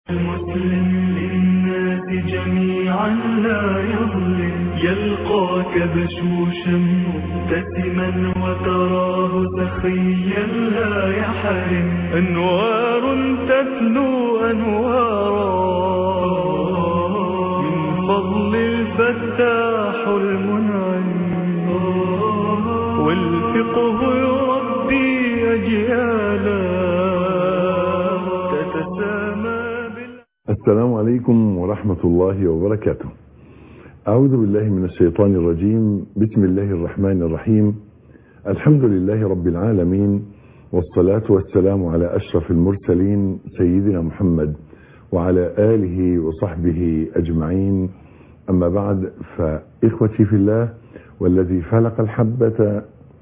المسلم للناس جميعا لا يظلم يلقاك بشوشا مبتسما وتراه سخيا لا يحرم أنوار تتلو أنوارا من فضل الفتاح المنعم والفقه يربي أجيالا تتسامى بال السلام عليكم ورحمة الله وبركاته أعوذ بالله من الشيطان الرجيم بسم الله الرحمن الرحيم الحمد لله رب العالمين والصلاة والسلام على أشرف المرسلين سيدنا محمد وعلى آله وصحبه أجمعين أما بعد فإخوتي في الله والذي فلق الحبة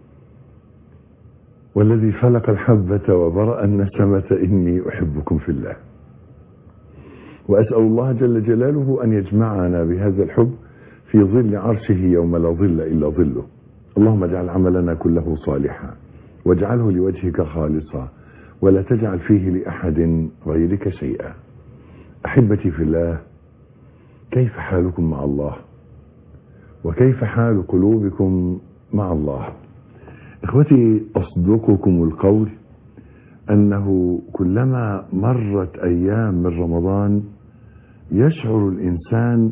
والذي فلق الحبة وبرأ النسمة إني أحبكم في الله وأسأل الله جل جلاله أن يجمعنا بهذا الحب في ظل عرشه يوم لا ظل إلا ظله اللهم اجعل عملنا كله صالحا واجعله لوجهك خالصا ولا تجعل فيه لأحد غيرك شيئا أحبتي في الله كيف حالكم مع الله وكيف حال قلوبكم مع الله اخوتي اصدقكم القول انه كلما مرت ايام من رمضان يشعر الانسان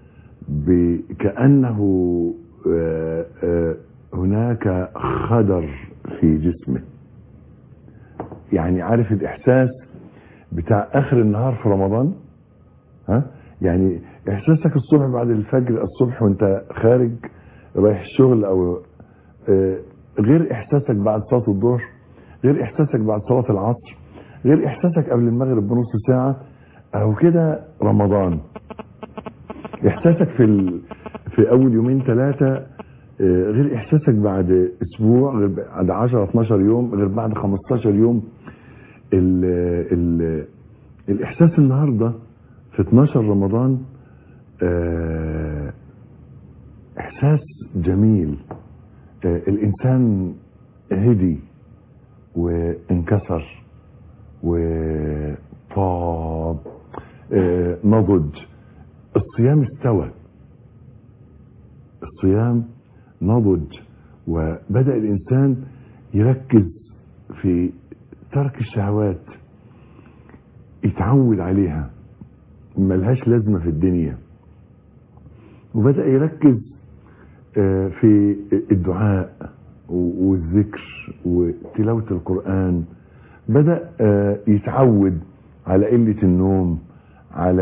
بكانه آه، آه، هناك خدر في جسمه يعني عارف الاحساس بتاع اخر النهار في رمضان ها يعني احساسك الصبح بعد الفجر الصبح وانت خارج رايح الشغل او آه، غير احساسك بعد صلاه الظهر غير احساسك بعد صلاه العصر غير احساسك قبل المغرب بنص ساعه او كده رمضان احساسك في ال... في اول يومين ثلاثه غير احساسك بعد اسبوع غير بعد 10 12 يوم غير بعد 15 يوم ال... ال... الاحساس النهارده في 12 رمضان آه، احساس جميل آه، الانسان هدي وانكسر وطاب آه، نضج الصيام استوى الصيام نضج وبدأ الإنسان يركز في ترك الشهوات يتعود عليها ملهاش لازمة في الدنيا وبدأ يركز آه، في الدعاء والذكر وتلاوة القرآن بدأ آه، يتعود على قلة النوم على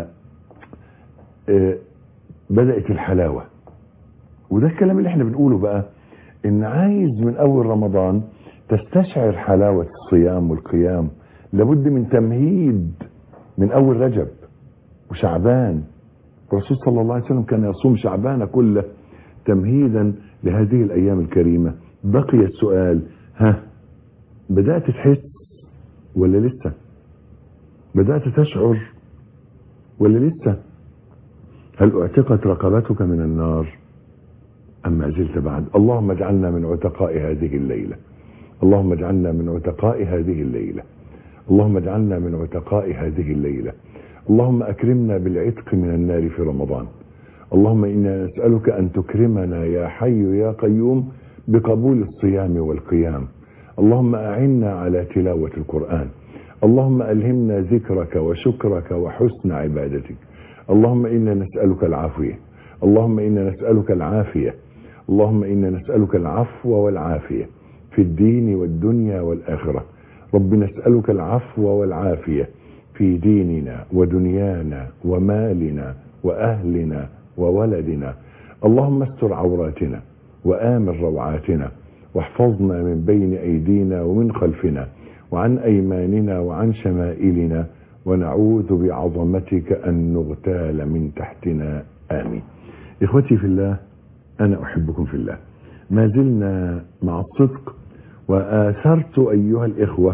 آه، بدأت الحلاوة وده الكلام اللي احنا بنقوله بقى ان عايز من اول رمضان تستشعر حلاوة الصيام والقيام لابد من تمهيد من اول رجب وشعبان الرسول صلى الله عليه وسلم كان يصوم شعبان كله تمهيدا لهذه الايام الكريمة بقي السؤال ها بدأت تحس ولا لسه بدأت تشعر ولا لسه هل اعتقت رقبتك من النار أم ما زلت بعد اللهم اجعلنا من عتقاء هذه الليلة اللهم اجعلنا من عتقاء هذه الليلة اللهم اجعلنا من عتقاء هذه الليلة اللهم أكرمنا بالعتق من النار في رمضان اللهم إنا نسألك أن تكرمنا يا حي يا قيوم بقبول الصيام والقيام اللهم أعنا على تلاوة القرآن اللهم ألهمنا ذكرك وشكرك وحسن عبادتك اللهم إنا نسألك العافية اللهم إنا نسألك العافية اللهم إنا نسألك العفو والعافية في الدين والدنيا والآخرة رب نسألك العفو والعافية في ديننا ودنيانا ومالنا وأهلنا وولدنا اللهم استر عوراتنا وآمن روعاتنا واحفظنا من بين أيدينا ومن خلفنا وعن أيماننا وعن شمائلنا ونعوذ بعظمتك أن نغتال من تحتنا آمين إخوتي في الله أنا أحبكم في الله ما زلنا مع الصدق وآثرت أيها الإخوة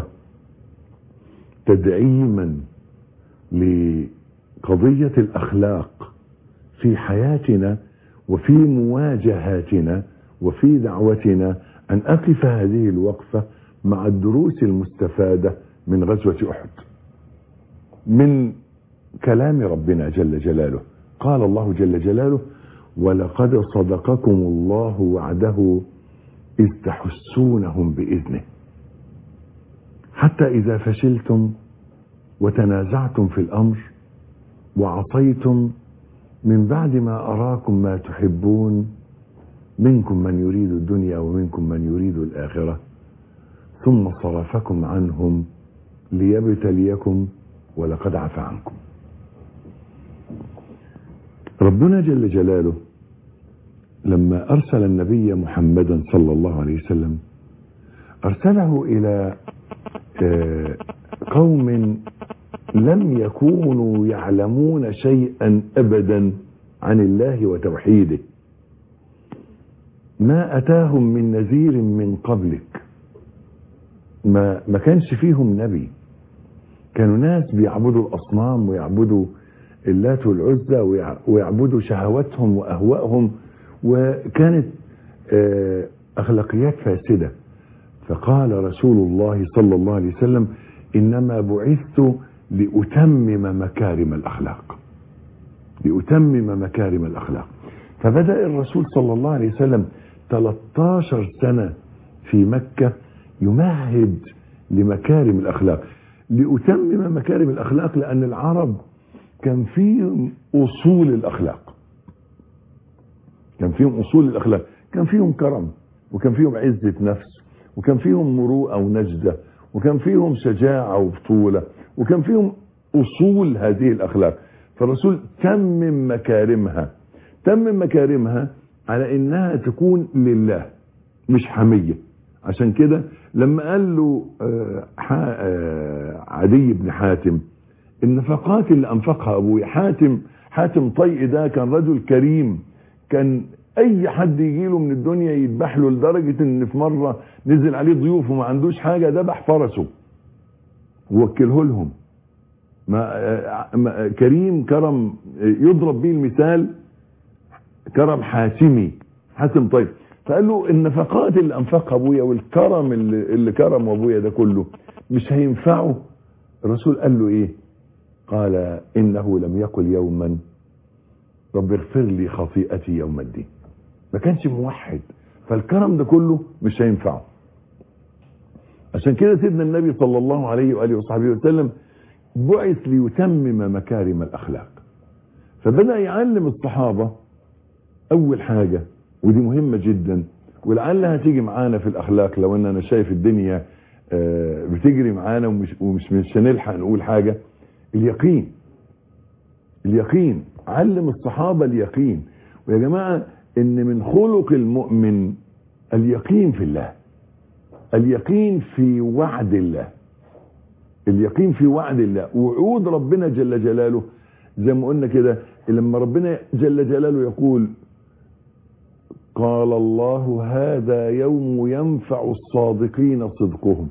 تدعيما لقضية الأخلاق في حياتنا وفي مواجهاتنا وفي دعوتنا أن أقف هذه الوقفة مع الدروس المستفادة من غزوة أحد من كلام ربنا جل جلاله قال الله جل جلاله ولقد صدقكم الله وعده إذ تحسونهم بإذنه حتى إذا فشلتم وتنازعتم في الأمر وعصيتم من بعد ما أراكم ما تحبون منكم من يريد الدنيا ومنكم من يريد الآخرة ثم صرفكم عنهم ليبتليكم ولقد عفى عنكم ربنا جل جلاله لما أرسل النبي محمدا صلى الله عليه وسلم أرسله إلى قوم لم يكونوا يعلمون شيئا أبدا عن الله وتوحيده ما أتاهم من نذير من قبلك ما, ما كانش فيهم نبي كانوا ناس بيعبدوا الأصنام ويعبدوا اللات والعزى ويعبدوا شهواتهم وأهوائهم وكانت أخلاقيات فاسدة فقال رسول الله صلى الله عليه وسلم إنما بعثت لأتمم مكارم الأخلاق لأتمم مكارم الأخلاق فبدأ الرسول صلى الله عليه وسلم 13 سنة في مكة يمهد لمكارم الأخلاق لأتمم مكارم الأخلاق لأن العرب كان فيهم أصول الأخلاق كان فيهم أصول الأخلاق كان فيهم كرم وكان فيهم عزة نفس وكان فيهم مروءة ونجدة وكان فيهم شجاعة وبطولة وكان فيهم أصول هذه الأخلاق فالرسول تمم مكارمها تمم مكارمها على إنها تكون لله مش حمية عشان كده لما قال له عدي بن حاتم النفقات اللي أنفقها أبوي حاتم حاتم طيء ده كان رجل كريم كان اي حد يجي له من الدنيا يذبح له لدرجة ان في مرة نزل عليه ضيوف وما عندوش حاجة ذبح فرسه ووكله لهم ما ما كريم كرم يضرب به المثال كرم حاتمي حاتم طيب فقال له النفقات اللي انفقها ابويا والكرم اللي, اللي كرم ابويا ده كله مش هينفعه الرسول قال له ايه قال انه لم يقل يوما رب اغفر لي خطيئتي يوم الدين ما كانش موحد فالكرم ده كله مش هينفعه عشان كده سيدنا النبي صلى الله عليه وآله وصحبه وسلم بعث ليتمم مكارم الأخلاق فبدأ يعلم الصحابة أول حاجة ودي مهمة جدا ولعلها هتيجي معانا في الأخلاق لو أن أنا شايف الدنيا بتجري معانا ومش, ومش مش هنلحق نقول حاجة اليقين اليقين علم الصحابة اليقين ويا جماعة ان من خلق المؤمن اليقين في الله اليقين في وعد الله اليقين في وعد الله وعود ربنا جل جلاله زي ما قلنا كده لما ربنا جل جلاله يقول قال الله هذا يوم ينفع الصادقين صدقهم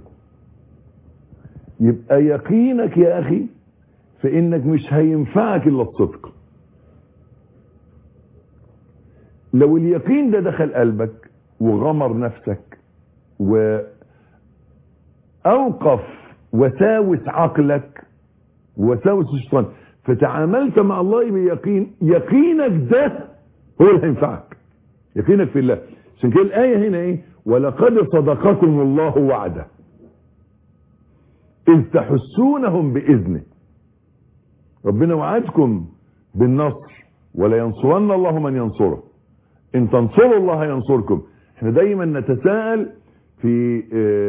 يبقى يقينك يا اخي في انك مش هينفعك الا الصدق لو اليقين ده دخل قلبك وغمر نفسك وأوقف وساوس عقلك وساوس الشيطان فتعاملت مع الله بيقين يقينك ده هو اللي هينفعك يقينك في الله عشان كده الآية هنا ايه ولقد صدقكم الله وعده إذ تحسونهم بإذنه ربنا وعدكم بالنصر ولا ينصرن الله من ينصره ان تنصروا الله ينصركم احنا دايما نتساءل في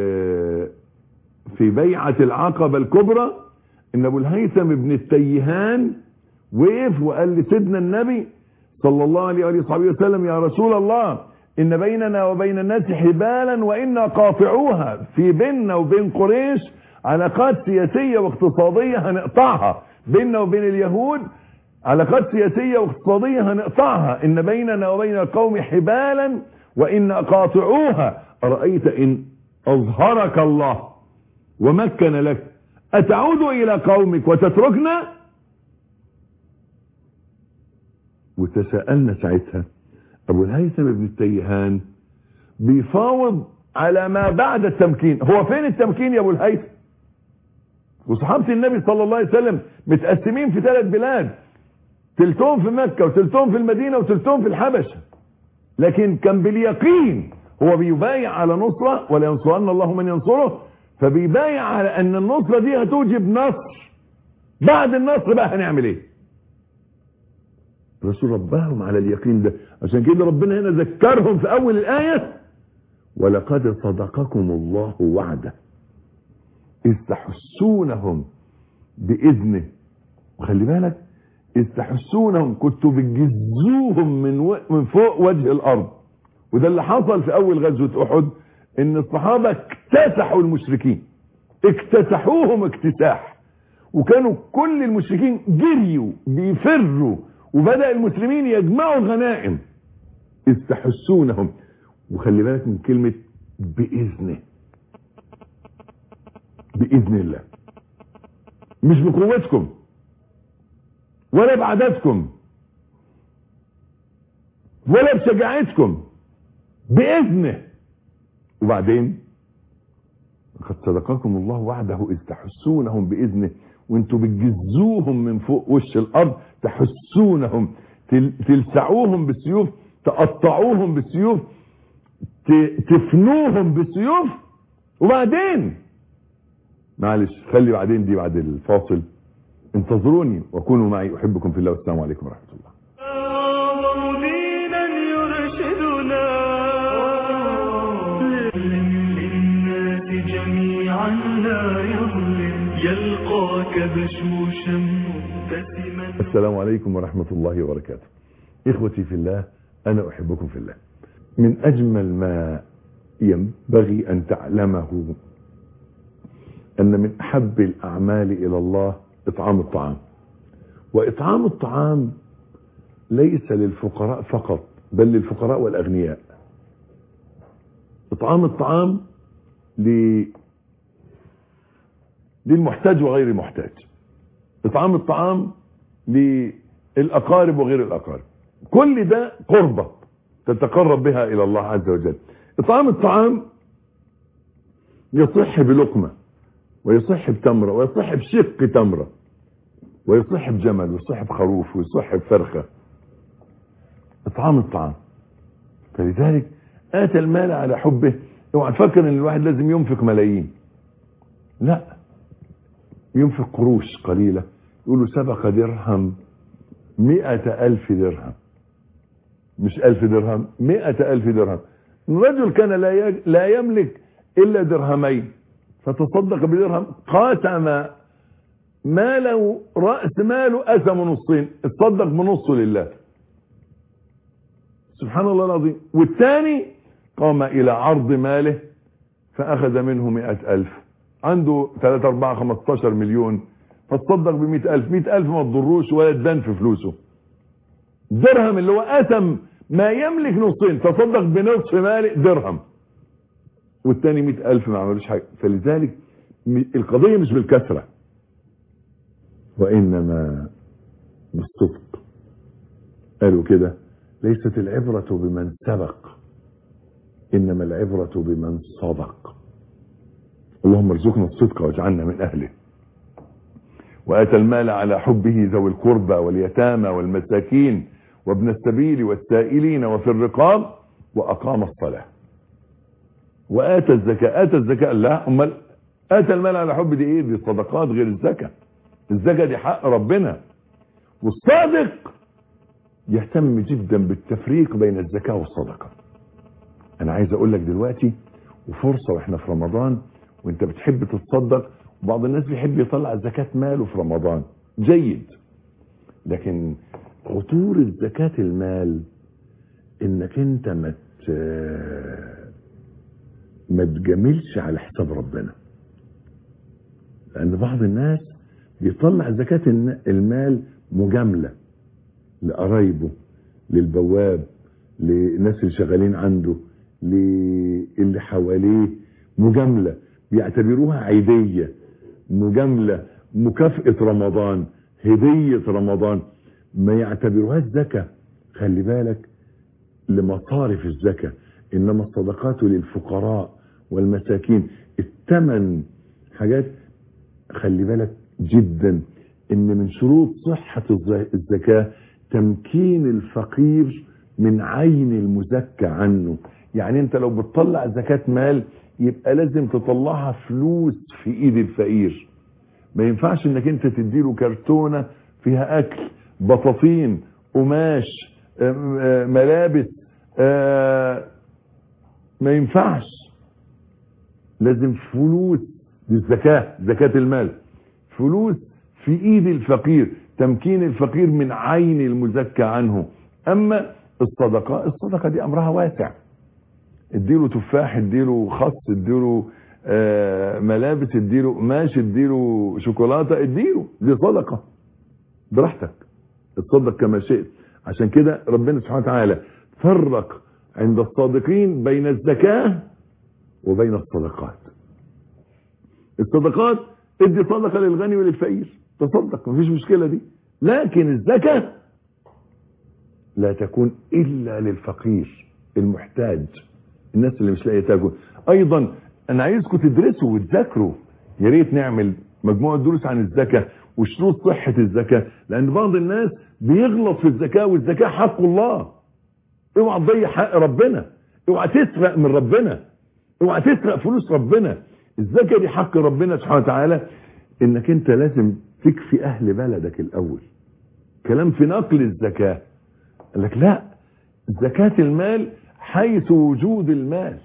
في بيعة العقبة الكبرى ان ابو الهيثم ابن التيهان وقف وقال لسيدنا النبي صلى الله عليه وصحبه وسلم يا رسول الله ان بيننا وبين الناس حبالا وانا قاطعوها في بيننا وبين قريش علاقات سياسية واقتصادية هنقطعها بيننا وبين اليهود علاقات سياسية واقتصادية هنقطعها إن بيننا وبين القوم حبالا وإن قاطعوها أرأيت إن أظهرك الله ومكن لك أتعود إلى قومك وتتركنا وتساءلنا ساعتها أبو الهيثم بن التيهان بيفاوض على ما بعد التمكين هو فين التمكين يا أبو الهيثم وصحابة النبي صلى الله عليه وسلم متقسمين في ثلاث بلاد تلتهم في مكة وتلتهم في المدينة وتلتهم في الحبشة لكن كان باليقين هو بيبايع على نصرة ولا ينصرن الله من ينصره فبيبايع على ان النصرة دي هتوجب نصر بعد النصر بقى هنعمل ايه الرسول رباهم على اليقين ده عشان كده ربنا هنا ذكرهم في اول الايه ولقد صدقكم الله وعده إذ تحسونهم بإذنه وخلي بالك إذ تحسونهم كنتوا بتجزوهم من, و... من فوق وجه الأرض وده اللي حصل في أول غزوة أحد إن الصحابة اكتسحوا المشركين اكتسحوهم اكتساح وكانوا كل المشركين جريوا بيفروا وبدأ المسلمين يجمعوا الغنائم إذ تحسونهم وخلي بالك من كلمة بإذنه بإذن الله مش بقوتكم ولا بعددكم ولا بشجاعتكم بإذنه وبعدين قد صدقكم الله وعده إذ تحسونهم بإذنه وانتوا بتجزوهم من فوق وش الأرض تحسونهم تل تلسعوهم بالسيوف تقطعوهم بالسيوف تفنوهم بالسيوف وبعدين معلش خلي بعدين دي بعد الفاصل انتظروني وكونوا معي احبكم في الله والسلام عليكم ورحمه الله أعظم دينا يرشدنا للناس جميعا لا يظلم يلقاك بشوشا مبتسما السلام عليكم ورحمه الله وبركاته اخوتي في الله انا احبكم في الله من اجمل ما ينبغي ان تعلمه ان من احب الاعمال الى الله اطعام الطعام واطعام الطعام ليس للفقراء فقط بل للفقراء والاغنياء اطعام الطعام ل... للمحتاج وغير المحتاج اطعام الطعام للاقارب وغير الاقارب كل ده قربة تتقرب بها الى الله عز وجل اطعام الطعام يصح بلقمه ويصح بتمرة ويصح بشق تمرة ويصح بجمل ويصح بخروف ويصح بفرخة اطعام الطعام فلذلك اتى المال على حبه اوعى تفكر ان الواحد لازم ينفق ملايين لا ينفق قروش قليلة يقولوا سبق درهم مئة ألف درهم مش ألف درهم مئة ألف درهم الرجل كان لا لا يملك إلا درهمين فتصدق بدرهم قاتم ماله رأس ماله قسم نصين اتصدق بنصه لله سبحان الله العظيم والثاني قام إلى عرض ماله فأخذ منه مئة ألف عنده 3 4 15 مليون فتصدق بمئة ألف مئة ألف ما تضروش ولا تبان في فلوسه درهم اللي هو قسم ما يملك نصين تصدق بنصف ماله درهم والتاني مئة ألف ما عملوش حاجة فلذلك القضية مش بالكثرة وإنما بالصدق قالوا كده ليست العبرة بمن سبق إنما العبرة بمن صدق اللهم ارزقنا الصدق واجعلنا من أهله وآتى المال على حبه ذوي القربى واليتامى والمساكين وابن السبيل والسائلين وفي الرقاب وأقام الصلاة وآتى الزكاة آتى الزكاة لا أمال آتى المال على حب دي إيه دي الصدقات غير الزكاة الزكاة دي حق ربنا والصادق يهتم جدا بالتفريق بين الزكاة والصدقة أنا عايز أقول لك دلوقتي وفرصة وإحنا في رمضان وإنت بتحب تتصدق بعض الناس بيحب يطلع زكاة ماله في رمضان جيد لكن خطورة زكاة المال انك انت ما ما تجاملش على حساب ربنا لان بعض الناس بيطلع زكاة المال مجاملة لقرايبه للبواب للناس اللي شغالين عنده للي حواليه مجاملة بيعتبروها عيدية مجاملة مكافأة رمضان هدية رمضان ما يعتبروهاش زكاة خلي بالك لمصارف الزكاة إنما الصدقات للفقراء والمساكين الثمن حاجات خلي بالك جدا ان من شروط صحة الز- الزكاة تمكين الفقير من عين المزكى عنه يعني انت لو بتطلع زكاة مال يبقى لازم تطلعها فلوس في ايد الفقير ما ينفعش انك انت تديله كرتونة فيها اكل بطاطين قماش آم، آه، ملابس آه، ما ينفعش لازم فلوس دي الزكاة زكاة المال فلوس في ايد الفقير تمكين الفقير من عين المزكى عنه اما الصدقة الصدقة دي امرها واسع اديله تفاح اديله خس اديله آه، ملابس اديله قماش اديله شوكولاته اديله دي صدقه براحتك اتصدق كما شئت عشان كده ربنا سبحانه وتعالى فرق عند الصادقين بين الزكاه وبين الصدقات الصدقات ادي صدقه للغني وللفقير تصدق مفيش مشكله دي لكن الزكاه لا تكون الا للفقير المحتاج الناس اللي مش لاقيه تاكل ايضا انا عايزكم تدرسوا وتذاكروا يا ريت نعمل مجموعه دروس عن الزكاه وشروط صحه الزكاه لان بعض الناس بيغلط في الزكاه والزكاه حق الله اوعى تضيع حق ربنا اوعى تسرق من ربنا اوعى تسرق فلوس ربنا الزكاه دي حق ربنا سبحانه وتعالى انك انت لازم تكفي اهل بلدك الاول كلام في نقل الزكاه قال لك لا زكاه المال حيث وجود المال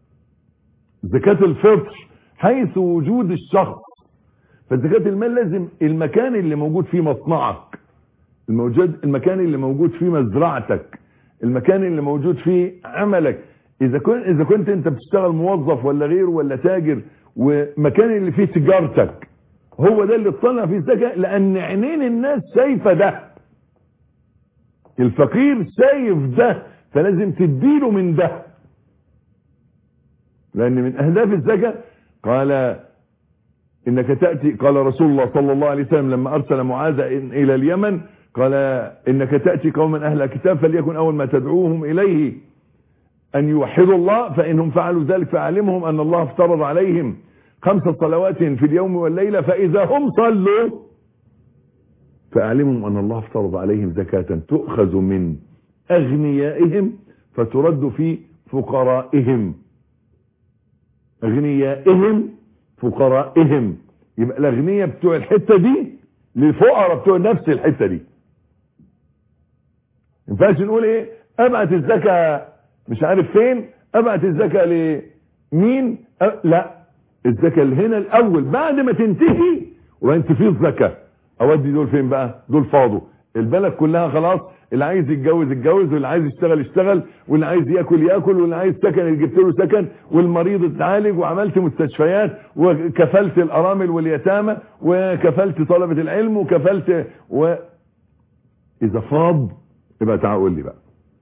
زكاة الفطر حيث وجود الشخص فزكاة المال لازم المكان اللي موجود فيه مصنعك الموجود المكان اللي موجود فيه مزرعتك المكان اللي موجود فيه عملك اذا كنت اذا كنت انت بتشتغل موظف ولا غيره ولا تاجر ومكان اللي فيه تجارتك هو ده اللي تطلع فيه الزكاه لان عينين الناس شايفه ده الفقير شايف ده فلازم تديله من ده لان من اهداف الزكاه قال انك تاتي قال رسول الله صلى الله عليه وسلم لما ارسل معاذ الى اليمن قال انك تاتي قوما اهل كتاب فليكن اول ما تدعوهم اليه ان يوحدوا الله فانهم فعلوا ذلك فاعلمهم ان الله افترض عليهم خمس صلوات في اليوم والليله فاذا هم صلوا فاعلمهم ان الله افترض عليهم زكاه تؤخذ من اغنيائهم فترد في فقرائهم اغنيائهم فقرائهم يبقى الاغنياء بتوع الحته دي للفقراء بتوع نفس الحته دي ما ينفعش نقول ايه ابعت الزكاه مش عارف فين ابعت الزكاه لمين أ... لا الزكاه اللي هنا الاول بعد ما تنتهي وانت في الزكاه اودي دول فين بقى دول فاضوا البلد كلها خلاص اللي عايز يتجوز يتجوز واللي عايز يشتغل يشتغل واللي عايز ياكل ياكل واللي عايز سكن جبت له سكن والمريض اتعالج وعملت مستشفيات وكفلت الارامل واليتامى وكفلت طلبه العلم وكفلت و اذا فاض يبقى تعال قول لي بقى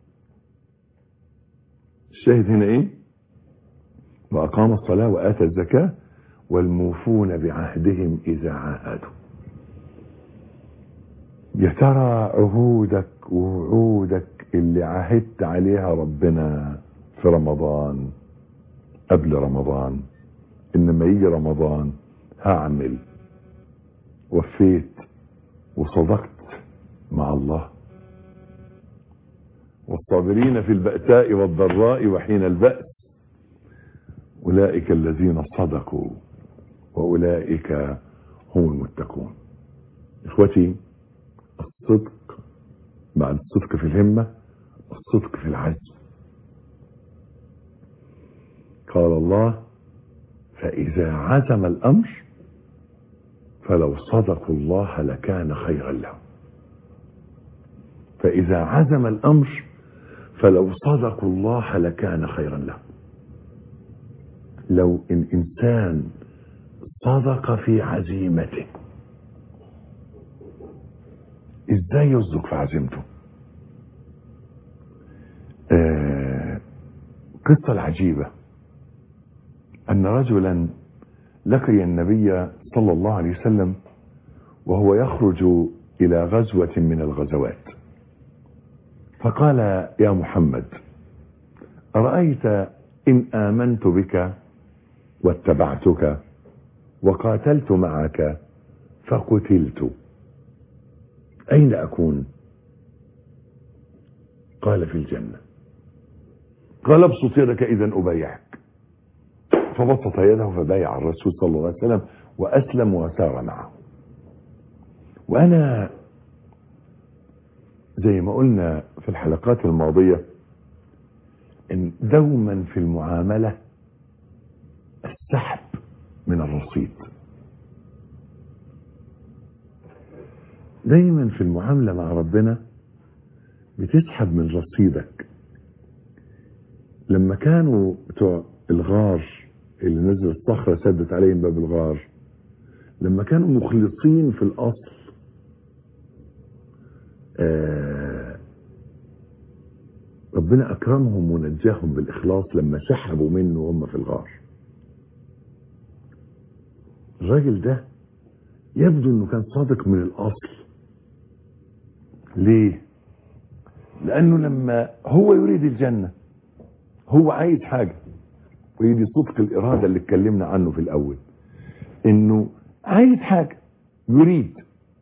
الشاهد هنا ايه واقام الصلاه واتى الزكاه والموفون بعهدهم اذا عاهدوا يا ترى عهودك ووعودك اللي عهدت عليها ربنا في رمضان قبل رمضان انما يجي رمضان هعمل وفيت وصدقت مع الله والصابرين في البأساء والضراء وحين البأس أولئك الذين صدقوا وأولئك هم المتقون إخوتي الصدق بعد الصدق في الهمة الصدق في العزم قال الله فإذا عزم الأمر فلو صدقوا الله لكان خيرا لهم فإذا عزم الأمر فلو صدقوا الله لكان خيرا لهم لو الإنسان صدق في عزيمته ازاي يصدق في عزيمته آه قصة العجيبة ان رجلا لقي النبي صلى الله عليه وسلم وهو يخرج الى غزوة من الغزوات فقال يا محمد أرأيت إن آمنت بك واتبعتك وقاتلت معك فقتلت أين أكون قال في الجنة قال ابسط يدك إذا أبايعك فبسط يده فبايع الرسول صلى الله عليه وسلم وأسلم وسار معه وأنا زي ما قلنا في الحلقات الماضية إن دوما في المعاملة السحب من الرصيد دايما في المعاملة مع ربنا بتسحب من رصيدك لما كانوا بتوع الغار اللي نزل الصخرة سدت عليهم باب الغار لما كانوا مخلصين في الأصل آه ربنا أكرمهم ونجاهم بالإخلاص لما سحبوا منه وهم في الغار الراجل ده يبدو انه كان صادق من الاصل ليه لانه لما هو يريد الجنة هو عايز حاجة وهي دي صدق الارادة اللي اتكلمنا عنه في الاول انه عايز حاجة يريد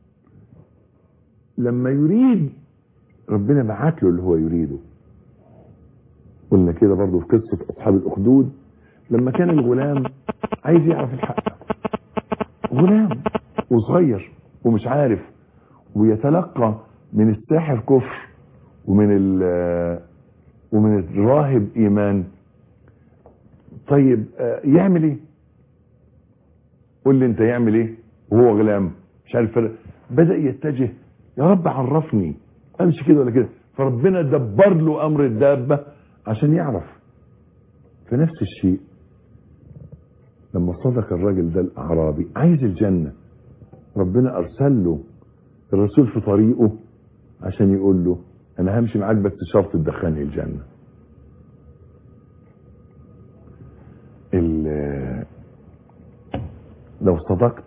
لما يريد ربنا بعت له اللي هو يريده قلنا كده برضو في قصة اصحاب الاخدود لما كان الغلام عايز يعرف الحق غلام وصغير ومش عارف ويتلقى من الساحر كفر ومن ومن الراهب ايمان طيب يعمل ايه قول لي انت يعمل ايه وهو غلام مش عارف فرق. بدا يتجه يا رب عرفني امشي كده ولا كده فربنا دبر له امر الدابه عشان يعرف في نفس الشيء لما صدق الراجل ده الاعرابي عايز الجنه ربنا ارسل له الرسول في طريقه عشان يقول له انا همشي معاك بس شرط تدخلني الجنه لو صدقت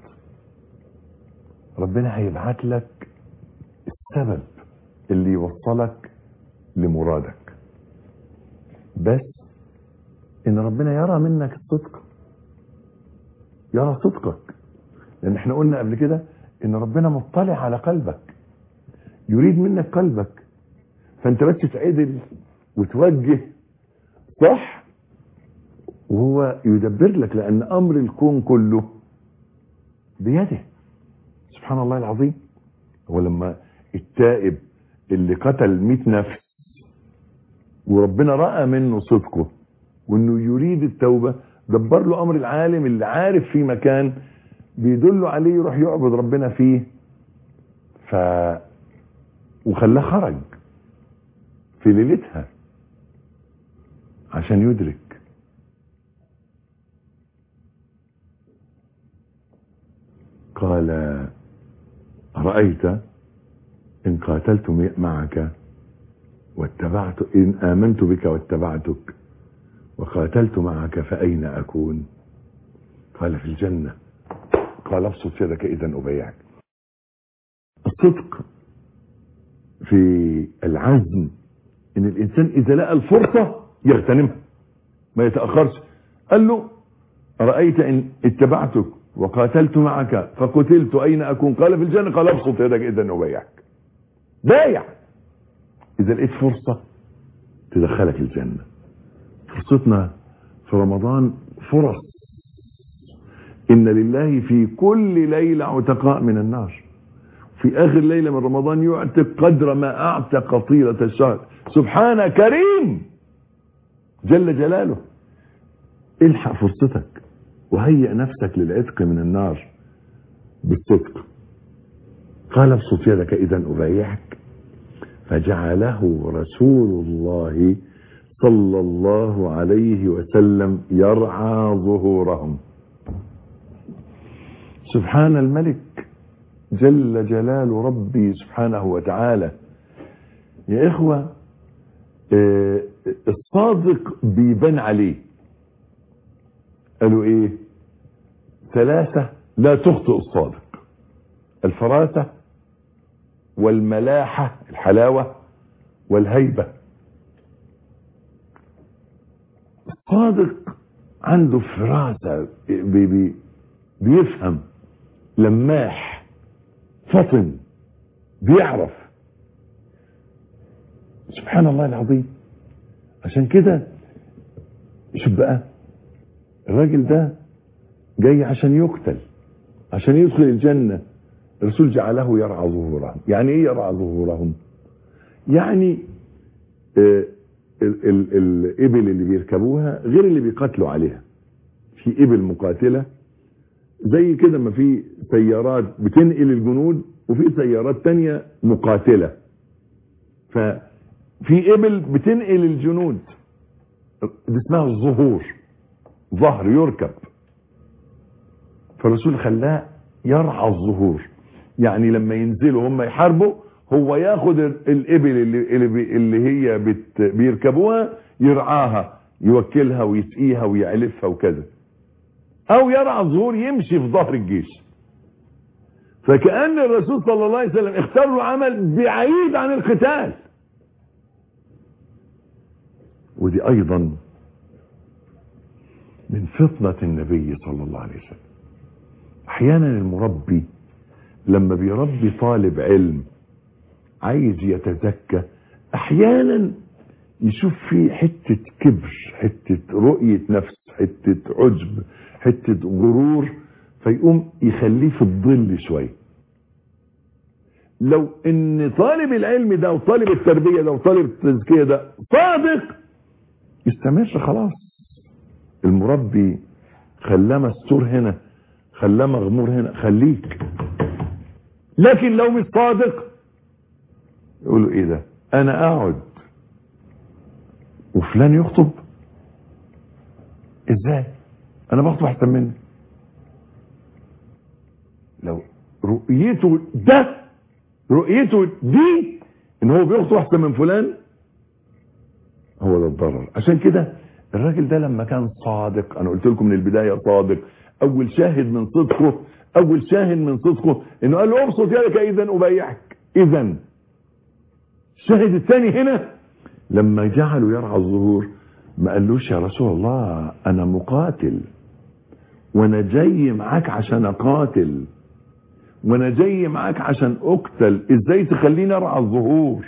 ربنا هيبعت لك السبب اللي يوصلك لمرادك بس ان ربنا يرى منك الصدق يرى صدقك لان احنا قلنا قبل كده ان ربنا مطلع على قلبك يريد منك قلبك فانت بس تعدل وتوجه صح وهو يدبر لك لان امر الكون كله بيده سبحان الله العظيم هو لما التائب اللي قتل 100 نفس وربنا رأى منه صدقه وانه يريد التوبة دبر له امر العالم اللي عارف في مكان بيدله عليه يروح يعبد ربنا فيه ف وخلاه خرج في ليلتها عشان يدرك قال أرأيت إن قاتلت معك واتبعت إن آمنت بك واتبعتك وقاتلت معك فأين أكون قال في الجنة قال ابسط يدك إذا أبيعك الصدق في العزم إن الإنسان إذا لقى الفرصة يغتنمها ما يتأخرش قال له أرأيت إن اتبعتك وقاتلت معك فقتلت أين أكون قال في الجنة قال ابسط يدك إذا أبيعك بايع إذا لقيت فرصة تدخلك الجنة فرصتنا في رمضان فرص إن لله في كل ليلة عتقاء من النار في آخر ليلة من رمضان يعتق قدر ما أعتق طيلة الشهر سبحانه كريم جل جلاله الحق فرصتك وهيئ نفسك للعتق من النار بالصدق قال ابسط يدك إذا أبايعك فجعله رسول الله صلى الله عليه وسلم يرعى ظهورهم سبحان الملك جل جلال ربي سبحانه وتعالى يا إخوة الصادق بيبان عليه قالوا ايه ثلاثة لا تخطئ الصادق الفراسة والملاحة الحلاوة والهيبة الصادق عنده فراسة بي بي بيفهم لماح فطن بيعرف سبحان الله العظيم عشان كده شوف بقى الراجل ده جاي عشان يقتل عشان يدخل الجنة الرسول جعله يرعى ظهورهم يعني ايه يرعى ظهورهم يعني آه ال ال الابل اللي بيركبوها غير اللي بيقاتلوا عليها في ابل مقاتلة زي كده ما في سيارات بتنقل الجنود وفي سيارات تانية مقاتلة ففي ابل بتنقل الجنود دي اسمها الظهور ظهر يركب فالرسول خلاه يرعى الظهور يعني لما ينزلوا هم يحاربوا هو ياخد الابل اللي, اللي, اللي هي بت بيركبوها يرعاها يوكلها ويسقيها ويعلفها وكذا او يرعى الظهور يمشي في ظهر الجيش فكأن الرسول صلى الله عليه وسلم اختار له عمل بعيد عن القتال ودي ايضا من فطنة النبي صلى الله عليه وسلم احيانا المربي لما بيربي طالب علم عايز يتزكى احيانا يشوف فيه حتة كبر حتة رؤية نفس حتة عجب حتة غرور فيقوم يخليه في الظل شوية لو ان طالب العلم ده وطالب التربية ده وطالب التزكية ده صادق يستمر خلاص المربي خلاه مستور هنا خلاه مغمور هنا خليك لكن لو مش صادق يقولوا ايه ده انا اقعد وفلان يخطب ازاي انا بخطب احسن منه لو رؤيته ده رؤيته دي ان هو بيخطب احسن من فلان هو ده الضرر عشان كده الراجل ده لما كان صادق انا قلت لكم من البداية صادق اول شاهد من صدقه اول شاهد من صدقه انه قال له ابسط يدك اذا ابايعك اذا الشاهد الثاني هنا لما جعلوا يرعى الظهور ما قالوش يا رسول الله انا مقاتل وانا جاي معاك عشان اقاتل وانا جاي معاك عشان اقتل ازاي تخليني ارعى الظهور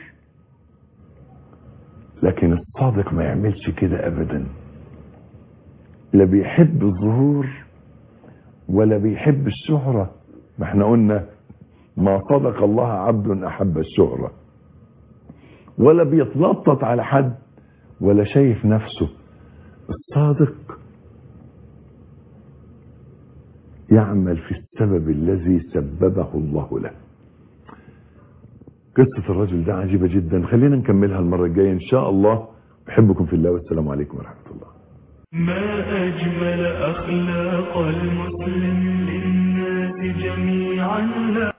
لكن الصادق ما يعملش كده ابدا لا بيحب الظهور ولا بيحب الشهرة ما احنا قلنا ما صدق الله عبد احب الشهرة ولا بيتنطط على حد ولا شايف نفسه الصادق يعمل في السبب الذي سببه الله له قصة الرجل ده عجيبة جدا خلينا نكملها المرة الجاية إن شاء الله بحبكم في الله والسلام عليكم ورحمة الله ما أجمل أخلاق المسلم للناس جميعا لا